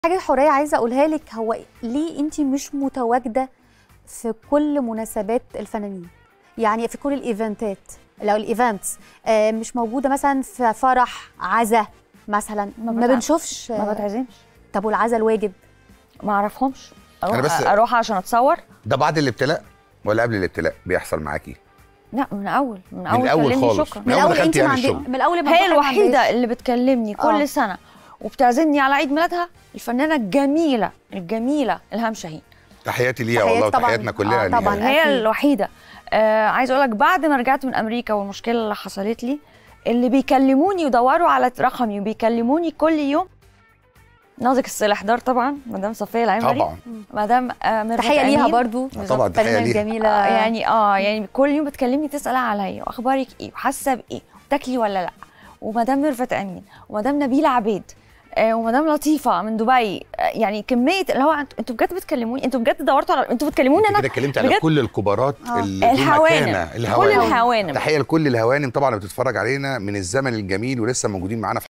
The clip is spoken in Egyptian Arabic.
حاجه حوريه عايزه اقولها لك هو ليه انت مش متواجده في كل مناسبات الفنانين يعني في كل الايفنتات لو الايفنتس آه، مش موجوده مثلا في فرح عزا مثلا ما ما بتع- بنشوفش ما بتعزمش طب والعزا الواجب ما اعرفهمش اروح أنا بس- اروح عشان اتصور ده بعد الابتلاء ولا قبل الابتلاء بيحصل معاكي لا من اول من من اول الاول كلمني خالص شكرا من اول ما انت دخلتي يعني ما عندك الشغل من الاول ما هي بروح ما الوحيده عندهاش. اللي بتكلمني كل آه. سنه وبتعزمني على عيد ميلادها الفنانه الجميله الجميله الهام شاهين تحياتي ليها تحياتي والله طبعاً. وتحياتنا كلنا آه، ليها. طبعاً. هي أكيد. الوحيده آه عايزه اقول لك بعد ما رجعت من امريكا والمشكله اللي حصلت لي اللي بيكلموني يدوروا على رقمي وبيكلموني كل يوم ناظر الصالح دار طبعا مدام صفيه العمري طبعا مدام آه ميرفت تحيه ليها أمين. برضو آه، طبعا تحيه الفنانه ليها الجميله آه يعني اه يعني كل يوم بتكلمني تسال عليا واخبارك ايه وحاسه بايه تاكلي ولا لا ومدام ميرفت امين ومدام نبيله عبيد آه ومدام لطيفه من دبي آه يعني كميه اللي هو انتوا انتوا بجد بتكلموني انتوا بجد دورتوا على انتوا بتكلموني انت انا كده اتكلمت على بجد؟ كل الكبارات آه. اللي ذو الهوانم مكانة. كل الهوانم تحيه لكل الهوانم طبعا اللي بتتفرج علينا من الزمن الجميل ولسه موجودين معانا في